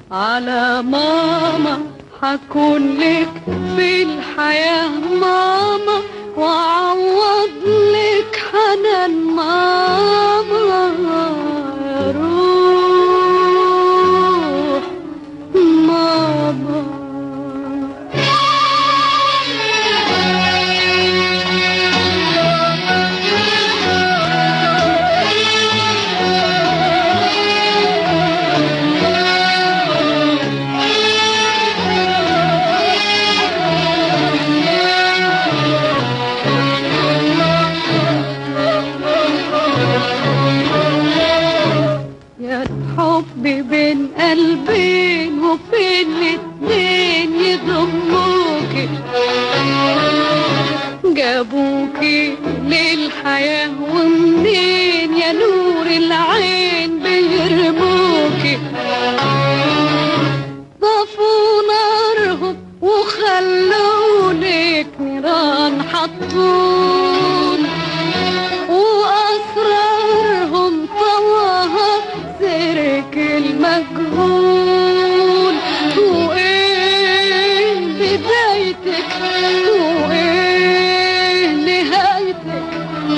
على ماما حكون لك في الحياة ماما وأعوض لك حنان ماما يا روح ماما يا حبي بين قلبين وفين الاتنين يضموكي جابوكي للحياة ومنين يا نور العين بيرموكي ضافوا نارهم وخلولك نيران حطون وأسرارهم طواها سرك المجهول وإيه بدايتك وإيه نهايتك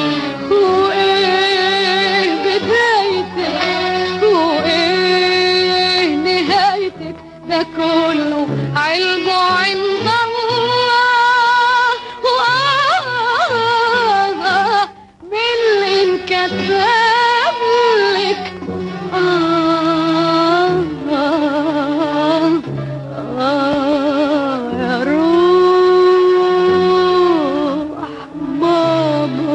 وإيه بدايتك وإيه نهايتك ده كله علمه عند الله وآه باللي انكتب لك آه آه آه يا روح بابا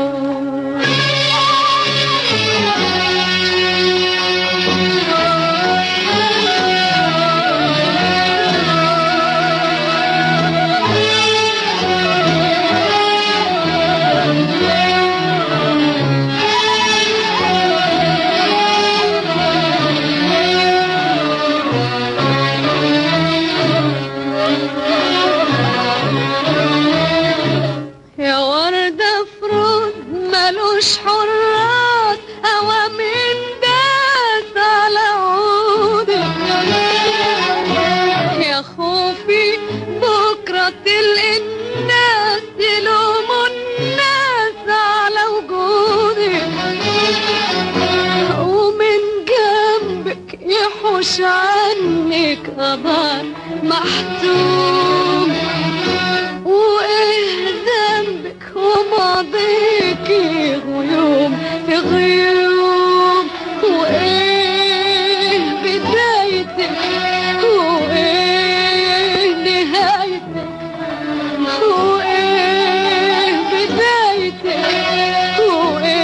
يا وردة فرود ملوش حراس أوامين داس على عودك يا خوفي بكرة تلقي الناس يلوموا الناس على وجودك ومن جنبك يحوش عنك قدر محتوم وايه ذنبك وماضيكي غيوم في غيوم وايه بدايتك وايه نهايتك وايه بدايتك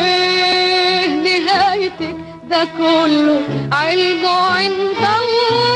وايه نهايتك ده كله علمه عند الله